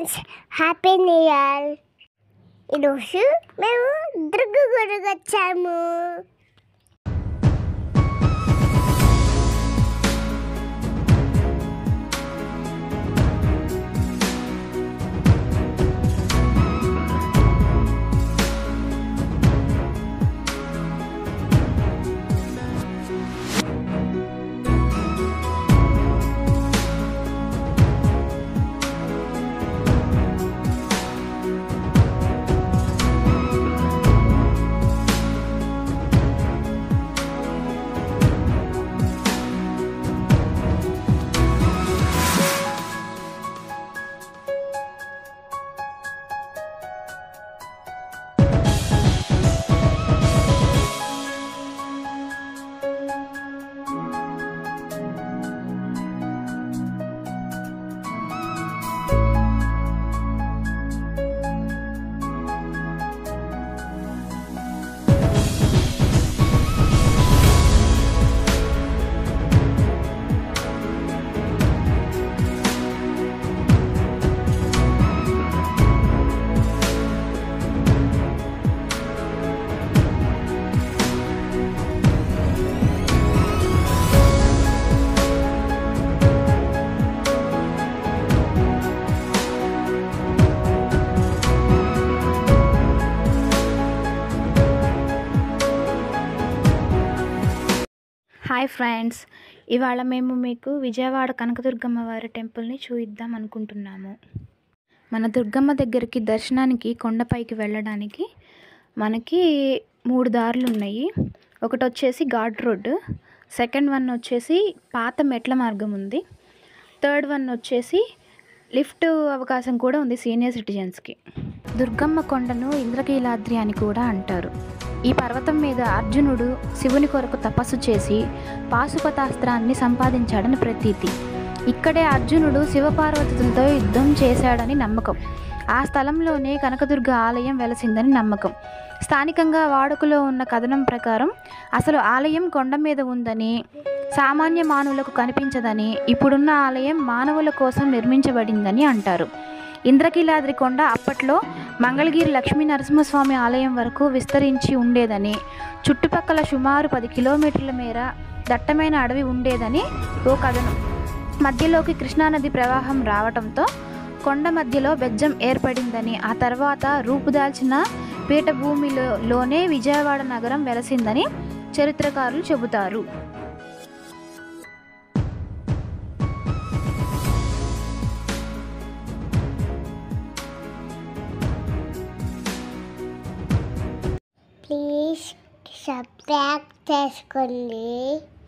friends happy new year ఈరోజు మేము దుర్గ గుడికి వచ్చాము హాయ్ ఫ్రెండ్స్ ఇవాళ మేము మీకు విజయవాడ కనకదుర్గమ్మ వారి టెంపుల్ని చూయిద్దాం అనుకుంటున్నాము మన దుర్గమ్మ దగ్గరికి దర్శనానికి కొండపైకి వెళ్ళడానికి మనకి మూడు దారులు ఉన్నాయి ఒకటి వచ్చేసి ఘాట్ రోడ్డు సెకండ్ వన్ వచ్చేసి పాత మెట్ల మార్గం ఉంది థర్డ్ వన్ వచ్చేసి లిఫ్ట్ అవకాశం కూడా ఉంది సీనియర్ సిటిజన్స్కి దుర్గమ్మ కొండను ఇంద్రకీలాద్రి అని కూడా అంటారు ఈ పర్వతం మీద అర్జునుడు శివుని కొరకు తపస్సు చేసి పాశుపతాస్త్రాన్ని సంపాదించాడని ప్రతీతి ఇక్కడే అర్జునుడు శివపార్వతులతో యుద్ధం చేశాడని నమ్మకం ఆ స్థలంలోనే కనకదుర్గ ఆలయం వెలసిందని నమ్మకం స్థానికంగా వాడుకలో ఉన్న కథనం ప్రకారం అసలు ఆలయం కొండ మీద ఉందని సామాన్య మానవులకు కనిపించదని ఇప్పుడున్న ఆలయం మానవుల కోసం నిర్మించబడిందని అంటారు ఇంద్రకీలాద్రి కొండ అప్పట్లో మంగళగిరి లక్ష్మీ నరసింహస్వామి ఆలయం వరకు విస్తరించి ఉండేదని చుట్టుపక్కల సుమారు పది కిలోమీటర్ల మేర దట్టమైన అడవి ఉండేదని ఓ కథనం మధ్యలోకి కృష్ణానది ప్రవాహం రావటంతో కొండ మధ్యలో బెజ్జం ఏర్పడిందని ఆ తర్వాత రూపుదాల్చిన పీఠభూమిలో లోనే విజయవాడ నగరం వెలసిందని చరిత్రకారులు చెబుతారు ప్లీజ్ సబ్స్క్రైబ్ చేసుకోండి